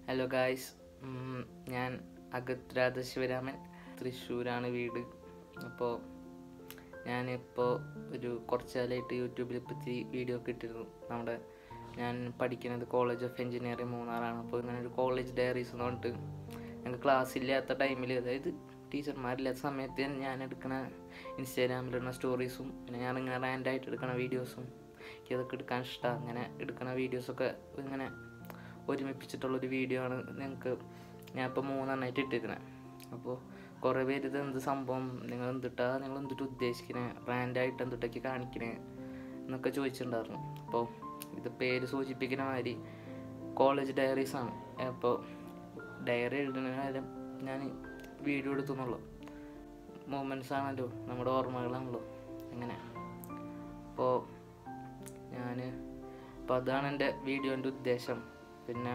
hello guys ഞാൻ അഗത് രാധശിവരാമൻ തൃശ്ശൂരാണ് വീട് അപ്പോൾ ഞാനിപ്പോൾ ഒരു കുറച്ച് കാലമായിട്ട് യൂട്യൂബിൽ പറ്റി വീഡിയോ ഒക്കെ ഇട്ടിരുന്നു നമ്മുടെ ഞാൻ പഠിക്കുന്നത് കോളേജ് ഓഫ് എഞ്ചിനീയറിംഗ് മൂന്നാറാണ് അപ്പോൾ ഇങ്ങനെ ഒരു കോളേജ് ഡയറീസ് എന്ന് പറഞ്ഞിട്ട് ഞങ്ങൾക്ക് ക്ലാസ് ഇല്ലാത്ത ടൈമിൽ അതായത് ടീച്ചർമാരില്ലാത്ത സമയത്ത് ഞാൻ എടുക്കുന്ന ഇൻസ്റ്റാഗ്രാമിലിടുന്ന സ്റ്റോറീസും പിന്നെ ഞാൻ ഇങ്ങനെ റാൻഡായിട്ട് എടുക്കുന്ന വീഡിയോസും എനിക്ക് അതൊക്കെ എടുക്കാൻ ഇഷ്ടമാണ് അങ്ങനെ എടുക്കുന്ന വീഡിയോസൊക്കെ ഇങ്ങനെ ഒരുമിപ്പിച്ചിട്ടുള്ളൊരു വീഡിയോ ആണ് നിങ്ങൾക്ക് ഞാൻ ഇപ്പോൾ മൂന്നെണ്ണമായിട്ട് ഇട്ടിരിക്കുന്നത് അപ്പോൾ കുറേ പേര് ഇത് എന്ത് സംഭവം നിങ്ങൾ എന്തിട്ടാ നിങ്ങൾ എന്തിട്ട് ഉദ്ദേശിക്കണേ ബ്രാൻഡായിട്ട് എന്തിട്ടൊക്കെ കാണിക്കണേ എന്നൊക്കെ ചോദിച്ചിട്ടുണ്ടായിരുന്നു അപ്പോൾ ഇത് പേര് സൂചിപ്പിക്കുന്ന മാതിരി കോളേജ് ഡയറീസ് ആണ് അപ്പോൾ ഡയറി എഴുതുന്ന കാര്യം ഞാൻ വീഡിയോ എടുത്തുന്നുള്ളൂ മൂമെൻറ്റ്സ് ആണല്ലോ നമ്മുടെ ഓർമ്മകളാണല്ലോ അങ്ങനെ അപ്പോൾ ഞാൻ അപ്പോൾ അതാണ് എൻ്റെ വീഡിയോൻ്റെ ഉദ്ദേശം പിന്നെ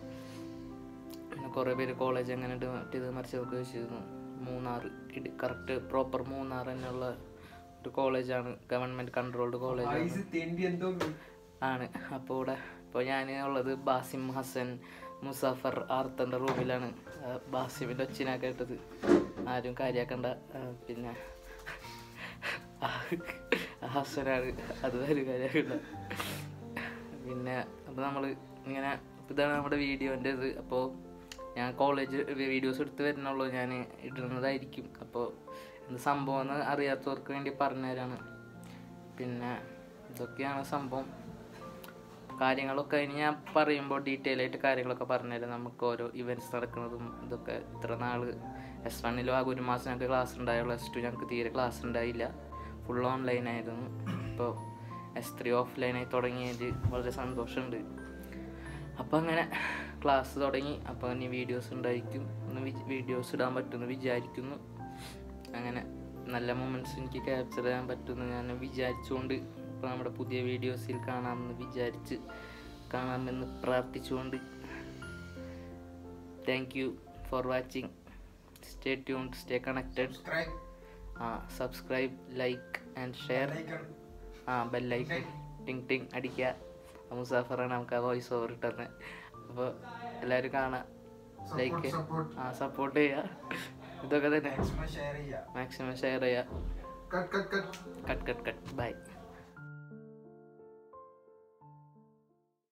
പിന്നെ കുറേ പേര് കോളേജ് എങ്ങനെ ഉണ്ട് മറ്റേത് മറിച്ചതൊക്കെ ചോദിച്ചിരുന്നു മൂന്നാർ ഇട് കറക്റ്റ് പ്രോപ്പർ മൂന്നാർ തന്നെയുള്ള ഒരു കോളേജാണ് ഗവൺമെൻറ് കൺട്രോൾഡ് കോളേജാണ് ആയിസ് തെണ്ടി എന്തോ ആണ് അപ്പോൾ ഇവിടെ ഇപ്പോൾ ഞാൻ ഉള്ളത് ബാസിം ഹസൻ മുസാഫർ ആർത്തൻ്റെ റൂമിലാണ് ആ, ബാസിമിൻ്റെ ഒച്ചിനാ കേട്ടത് ആരും കാര്യാക്കണ്ട ആ, പിന്നെ ആ, ഹസനാണ് അത് ആരും കാര്യാക്കണ്ട പിന്നെ അപ്പോൾ നമ്മൾ ഇങ്ങനെ ഇതാണ് നമ്മുടെ വീഡിയോൻ്റെ ഇത് അപ്പോൾ ഞാൻ കോളേജ് വീഡിയോസ് എടുത്ത് വരുന്നുള്ളൂ ഞാൻ ഇടുന്നതായിരിക്കും അപ്പോൾ എന്ത് സംഭവം എന്ന് അറിയാത്തവർക്ക് വേണ്ടി പറഞ്ഞുതരാണ് പിന്നെ ഇതൊക്കെയാണ് സംഭവം കാര്യങ്ങളൊക്കെ ഇനി ഞാൻ പറയുമ്പോൾ ഡീറ്റെയിൽ ആയിട്ട് കാര്യങ്ങളൊക്കെ പറഞ്ഞുതരാം നമുക്ക് ഓരോ ഇവൻറ്റ്സ് നടക്കുന്നതും ഇതൊക്കെ ഇത്ര നാൾ എസ് വണ്ണിലും ആകെ ഒരു മാസം ഞങ്ങൾക്ക് ക്ലാസ് ഉണ്ടായുള്ളൂ എസ് ടു ഞങ്ങൾക്ക് തീരെ ക്ലാസ് ഉണ്ടായില്ല ഫുൾ ഓൺലൈൻ ആയിരുന്നു ഇപ്പോൾ എസ് ത്രീ ഓഫ്ലൈനായി തുടങ്ങിയതിൽ വളരെ സന്തോഷമുണ്ട് അപ്പോൾ അങ്ങനെ ക്ലാസ് തുടങ്ങി അപ്പോൾ ഇനി വീഡിയോസ് ഉണ്ടായിരിക്കും ഒന്ന് വീഡിയോസ് ഇടാൻ പറ്റുമെന്ന് വിചാരിക്കുന്നു അങ്ങനെ നല്ല മൊമെൻറ്റ്സ് എനിക്ക് ക്യാപ്ചർ ചെയ്യാൻ പറ്റുമെന്ന് ഞാൻ വിചാരിച്ചുകൊണ്ട് ഇപ്പോൾ നമ്മുടെ പുതിയ വീഡിയോസിൽ കാണാമെന്ന് വിചാരിച്ച് കാണാമെന്ന് പ്രാർത്ഥിച്ചുകൊണ്ട് thank you for watching stay tune stay connected subscribe ആ subscribe like and share like icon ആ ബെല്ലൈക്കൺ ടിങ് ടിങ് അടിക്കുക മുസാഫറാണ് നമുക്ക് ആ വോയിസ് ഓവർ ഇട്ടത് അപ്പോൾ എല്ലാവരും കാണാം ലൈക്ക് സപ്പോർട്ട് ആ സപ്പോർട്ട് ചെയ്യുക ഇതൊക്കെ തന്നെ മാക്സിമം ഷെയർ ചെയ്യുക മാക്സിമം ഷെയർ ചെയ്യുക cut cut cut cut cut cut by